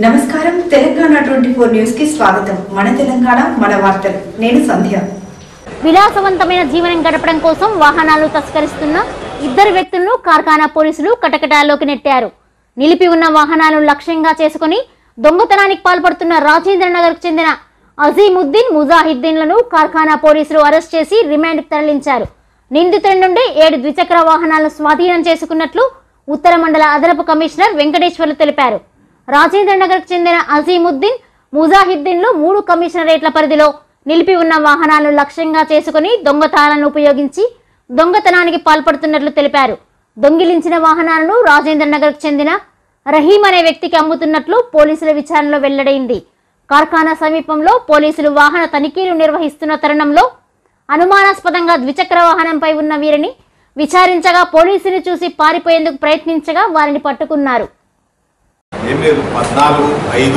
నమస్కారం Telangana twenty four news కి స్వాగతం మన తెలంగాణ మన వార్తలు నేను సంధ్య విలాసవంతమైన జీవనం గడపడం కోసం వాహనాలు తస్కరిస్తున్న ఇద్దరు వ్యక్తులను కార్ఖానా పోలీసులు కటకటాల్లోకి నెట్టారు నిలిపి ఉన్న వాహనాలను లక్ష్యంగా చేసుకుని దొంగతనానికి పాల్పడుతున్న రాజేంద్ర నగర్ కు చెందిన అజీముద్దీన్ ముజాహిద్దీన్లను కార్ఖానా పోలీసులు అరెస్ట్ చేసి రిమాండ్ తరలించారు నిందితుల నుండి ఏడు ద్విచక్ర వాహనాలను స్వాధీనం చేసుకున్నట్లు ఉత్తర మండల అదనపు కమిషనర్ వెంకటేశ్వర్లు తెలిపారు రాజేంద్ర నగర్ కు చెందిన అజీముద్దీన్ ముజాహిద్దీన్లు మూడు కమిషనరేట్ల పరిధిలో నిలిపి ఉన్న వాహనాలను లక్ష్యంగా చేసుకుని దొంగతాళాలను ఉపయోగించి దొంగతనానికి పాల్పడుతున్నట్లు తెలిపారు దొంగిలించిన వాహనాలను రాజేంద్ర నగర్ కు చెందిన రహీం అనే వ్యక్తికి అమ్ముతున్నట్లు పోలీసుల విచారణలో వెల్లడైంది కార్ఖానా సమీపంలో పోలీసులు వాహన తనిఖీలు నిర్వహిస్తున్న తరుణంలో అనుమానాస్పదంగా ద్విచక్ర వాహనంపై ఉన్న వీరిని విచారించగా పోలీసులు చూసి పారిపోయేందుకు ప్రయత్నించగా వారిని పట్టుకున్నారు ఏం లేదు పద్నాలుగు ఐదు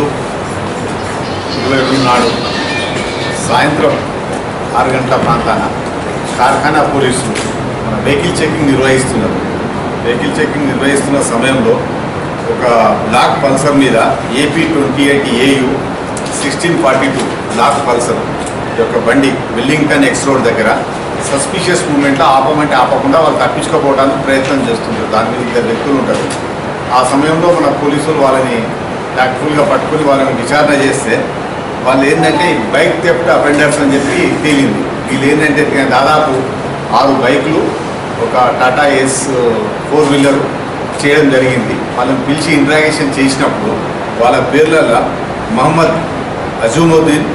ఇరవై రెండు నాడు సాయంత్రం ఆరు గంటల ప్రాంతాన కార్ఖానా పోలీసులు మన వెహికల్ చెకింగ్ నిర్వహిస్తున్నారు వెహికల్ చెకింగ్ నిర్వహిస్తున్న సమయంలో ఒక బ్లాక్ పల్సర్ మీద AP twenty eight AU sixteen forty two black Pulsar ఈ యొక్క బండి వెల్లింగ్టన్ ఎక్స్ రోడ్ దగ్గర సస్పిషియస్ మూమెంట్లో ఆపమంటే ఆపకుండా వాళ్ళు తప్పించుకోపోవడానికి ప్రయత్నం చేస్తుంటారు దాని మీద ఇద్దరు వ్యక్తులు ఉంటారు ఆ సమయంలో మన పోలీసులు వాళ్ళని యాక్టివ్గా పట్టుకొని వాళ్ళని విచారణ చేస్తే వాళ్ళు ఏంటంటే బైక్ థెఫ్ట్ అఫెండర్స్ అని చెప్పి తేలింది వీళ్ళు ఏంటంటే దాదాపు ఆరు బైకులు ఒక టాటా ఎస్ ఫోర్ వీలర్ చేయడం జరిగింది వాళ్ళని పిలిచి ఇంట్రాగేషన్ చేసినప్పుడు వాళ్ళ పేర్లలో Mohammed Azimuddin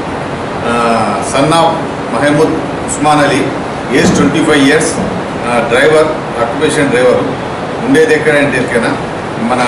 son of Mahmood Usman Ali age twenty five years driver occupation driver ఉండేది ఎక్కడంటే ఎక్కడైనా మన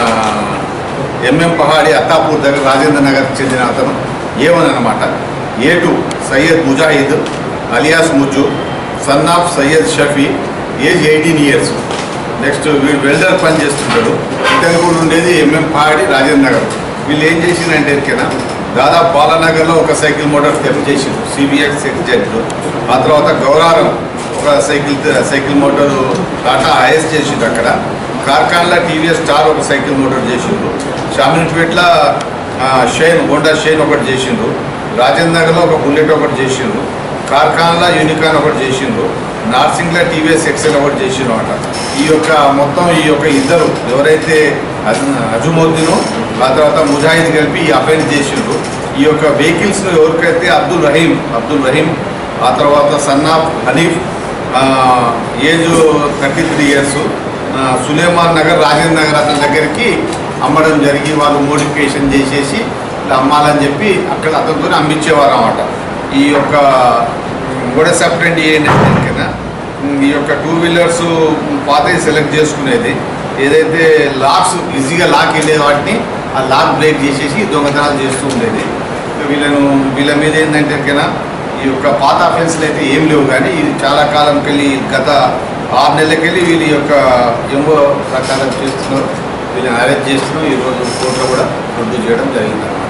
ఎంఎం పహాడి అత్తాపూర్ దగ్గర రాజేంద్ర నగర్కి చెందిన అతను ఏవన్ అనమాట A two Syed Mujahid alias Mujju son of Syed Shafi age eighteen years next వీడు వెల్డర్ పని చేస్తుంటాడు ఇతను కూడా ఉండేది ఎంఎం పహాడి రాజేంద్ర నగర్ వీళ్ళు ఏం చేసిందంటే ఎరికైనా దాదాపు బాలానగర్లో ఒక సైకిల్ మోటార్ థెఫ్ట్ చేసిండు సిబిఎక్స్ ఎగ్జెక్ట్ ఆ తర్వాత గౌరారం ఒక సైకిల్ సైకిల్ మోటార్ టాటా ఐఎస్ చేసిండు అక్కడ కార్ఖాన్లో టీవీఎస్ స్టార్ ఒక సైకిల్ మోటార్ చేసిండ్రు షామిన్పేట్ల షైన్ హోండా షైన్ ఒకటి చేసిండ్రు రాజేంద్ర నగర్లో ఒక బుల్లెట్ ఒకటి చేసిండ్రు కార్ఖాన్లో యూనికాన్ ఒకటి చేసిండ్రు నార్సింగ్లో టీవీఎస్ ఎక్సెల్ ఒకటి చేసిండ్రు అనమాట ఈ యొక్క మొత్తం ఈ యొక్క ఇద్దరు ఎవరైతే అజ- అజుమోద్దీను ఆ తర్వాత ముజాహిద్ కలిపి ఈ అఫైన్ చేసిండ్రు ఈ యొక్క వెహికల్స్ను ఎవరికైతే అబ్దుల్ రహీం అబ్దుల్ రహీం ఆ తర్వాత సన్నాఫ్ హనీఫ్ ఆ, age thirty three years Suleman Nagar Rajendra Nagar అతని దగ్గరికి అమ్మడం జరిగి వాళ్ళు మోడిఫికేషన్ చేసేసి ఇలా అమ్మాలని చెప్పి అక్కడ అతనితో అమ్మించేవారు అన్నమాట ఈ యొక్క కూడా సెపరేట్ ఏంటంటే కదా ఈ యొక్క టూ వీలర్స్ పాతవి సెలెక్ట్ చేసుకునేది ఏదైతే లాక్స్ ఈజీగా లాక్ వెళ్ళే వాటిని ఆ లాక్ బ్రేక్ చేసేసి దొంగతనాలు చేస్తూ ఉండేది వీళ్ళను వీళ్ళ మీద ఏంటంటే కన్నా ఈ యొక్క పాత అఫెన్స్లు అయితే ఏం లేవు కానీ ఇది చాలా కాలంకి వెళ్ళి గత ఆరు నెలలకెళ్ళి వీళ్ళ యొక్క ఎంఓ ప్రకారం చేస్తున్నారు వీళ్ళని అరెస్ట్ చేస్తున్నాం ఈరోజు కోర్టులో కూడా రుజువు చేయడం జరిగింది అనమాట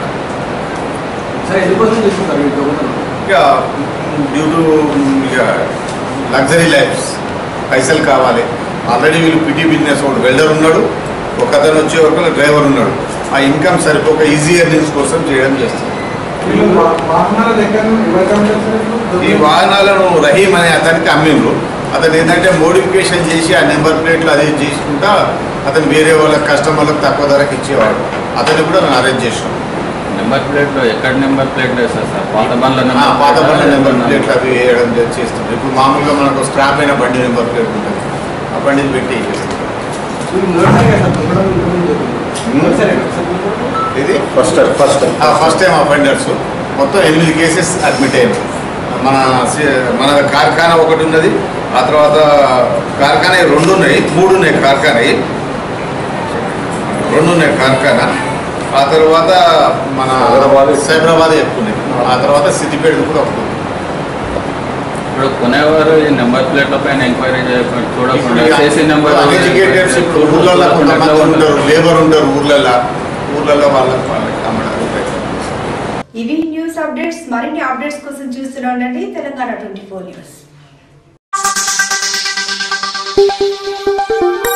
సార్ ఎందుకోసం చేస్తుంటారు ఈ దొంగతనం ఇక డ్యూ టు ఇక లగ్జరీ లైఫ్స్ పైసలు కావాలి ఆల్రెడీ వీళ్ళు పిటి బిజినెస్ ఒకటి వెల్డర్ ఉన్నాడు ఒక అతను వచ్చే వరకు డ్రైవర్ ఉన్నాడు ఆ ఇన్కమ్ సరిపోక ఈజీ ఎర్నింగ్స్ కోసం చేయడం చేస్తుంది వీళ్ళు వా- వాహనాల దగ్గర ఎవరికి అమ్ముతారు ఈ వాహనాలను రహీం అనే అతనికి అమ్మిండ్రు అతను ఏంటంటే మోడిఫికేషన్ చేసి ఆ నెంబర్ ప్లేట్లు అది చేసుకుంటా అతను వేరే వాళ్ళ కస్టమర్లకు తక్కువ ధరకు ఇచ్చేవాడు అతన్ని కూడా నేను అరేంజ్ చేసాను నెంబర్ ప్లేట్ లో ఎక్కడ నెంబర్ ప్లేట్ వేస్తారు సార్ పాత బండ్ల ఆ, నెంబర్ పాత బండి ప్లేటా? నెంబర్ ప్లేట్లు అవి వేయడం చే- చేస్తుంది ఇప్పుడు మామూలుగా మనకు స్క్రాప్ అయిన బండి నెంబర్ ప్లేట్ ఉంటుంది ఆ బండిని పెట్టి చేస్తుంది. వీళ్ళు మొదటిసారి కదా సార్ దొంగతనం ఇంతకుముందు జరిగింది. మొదటిసారి కదా సార్ దొంగతనం? ఇది first first first time offenders మొత్తం ఎనిమిది కేసెస్ అడ్మిట్ అయ్యారు మన సి- మన కార్ఖానా ఒకటి ఉన్నది ఆ తర్వాత కార్ఖానా రెండు ఉన్నాయి మూడు ఉన్నాయి కార్ఖానా రెండు ఉన్నాయి కార్ఖానా ఆ తర్వాత మన హైదరాబాద్. సైబరాబాద్ ఎక్కువ ఉన్నాయి ఆ తర్వాత సిద్దిపేట కూడా ఒకటి ఉంది. ఇప్పుడు కొనేవారు ఈ నెంబర్ ప్లేట్ల పైన ఎంక్వైరీ చేయకుండా చూడకుండా చేసే నెంబర్ అన్ఎడ్యుకేటెడ్స్ ఇప్పుడు ఊర్లలో కొంతమంది ఉంటారు లేబర్ ఉంటారు ఊర్లలో ఊర్లలో వాళ్ళకి వాళ్ళకి అమ్మడానికి ప్రయత్నం ఇవి న్యూస్ అప్డేట్స్ మరిన్ని అప్డేట్స్ కోసం చూస్తూనే ఉండండి తెలంగాణ ట్వంటీ ఫోర్ న్యూస్